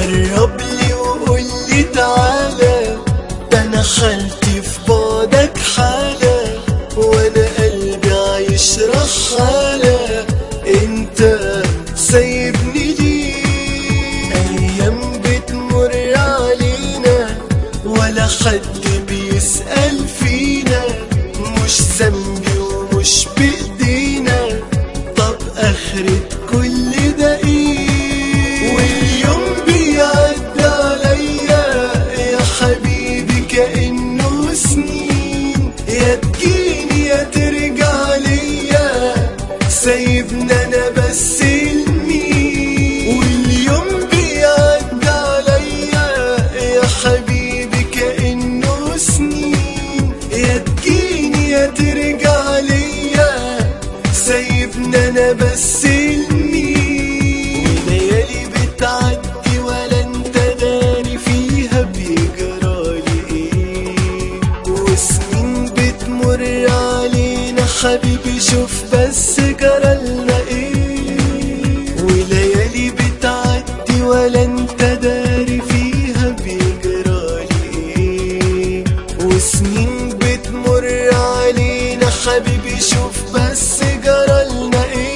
قرب لي وقول لي تعالى ده انا خالتي في بعدك حالة وانا قلبي عايش رحالة انت سايبني ليه ايام بتمر علينا ولا حد بيسأل فينا مش ذنبي ومش بايدينا طب اخرة كل ده ايه واليوم بيعدي عليا يا حبيبي كأنه سنين يا تجيني يا ترجع ليا سايبنا انا بس لمين واليوم بيعدي عليا يا حبيبي كأنه سنين يا تجيني يا ترجع ليا سايبنا انا بس لمين وليالي بتعدي ولا انت داري فيها بيجرالي ايه وسنين بتمر علينا حبيبي شوف بس جرالنا ايه وليالي بتعدي ولا انت داري فيها بيجرالي ايه وسنين بتمر علينا حبيبي شوف بس جرالنا ايه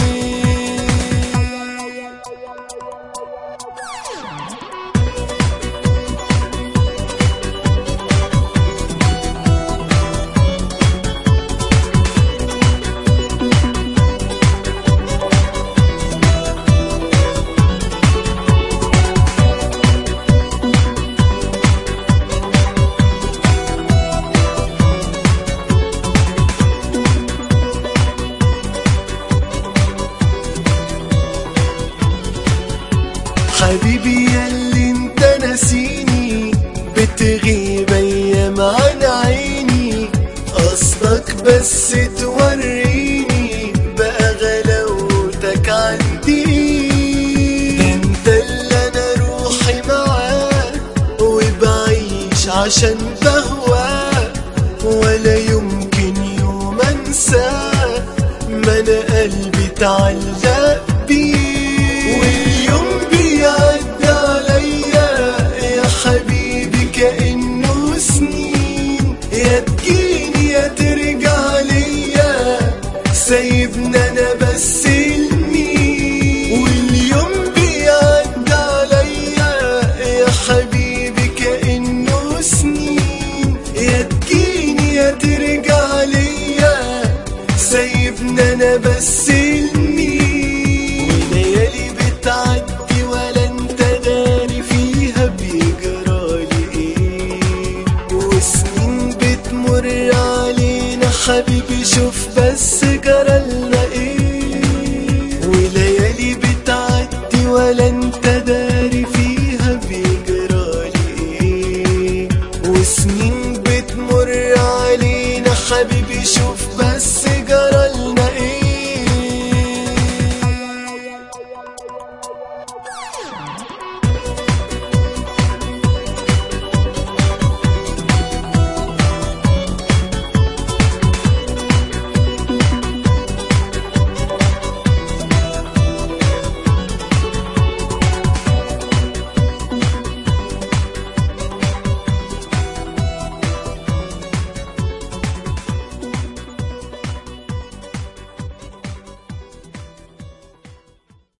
حبيبي ياللي انت ناسيني بتغيب ايام عن عيني قصدك بس توريني بقى غلاوتك عندي ده انت اللي انا روحي معاه وبعيش عشان بهواه ولا يمكن يوم انساه ما انا قلبي تعلق بيه واليوم بيعدي عليا يا حبيبي كأنه سنين يا تجيني يا ترجع ليا سايبنا انا بس لمين واليوم بيعدي عليا يا حبيبي كأنه سنين يا تجيني يا ترجع ليا سايبنا انا بس لمين وليالي بتعدي ولا انت داري فيها بيجرالي ايه وسنين بتمر علينا حبيبي شوف بس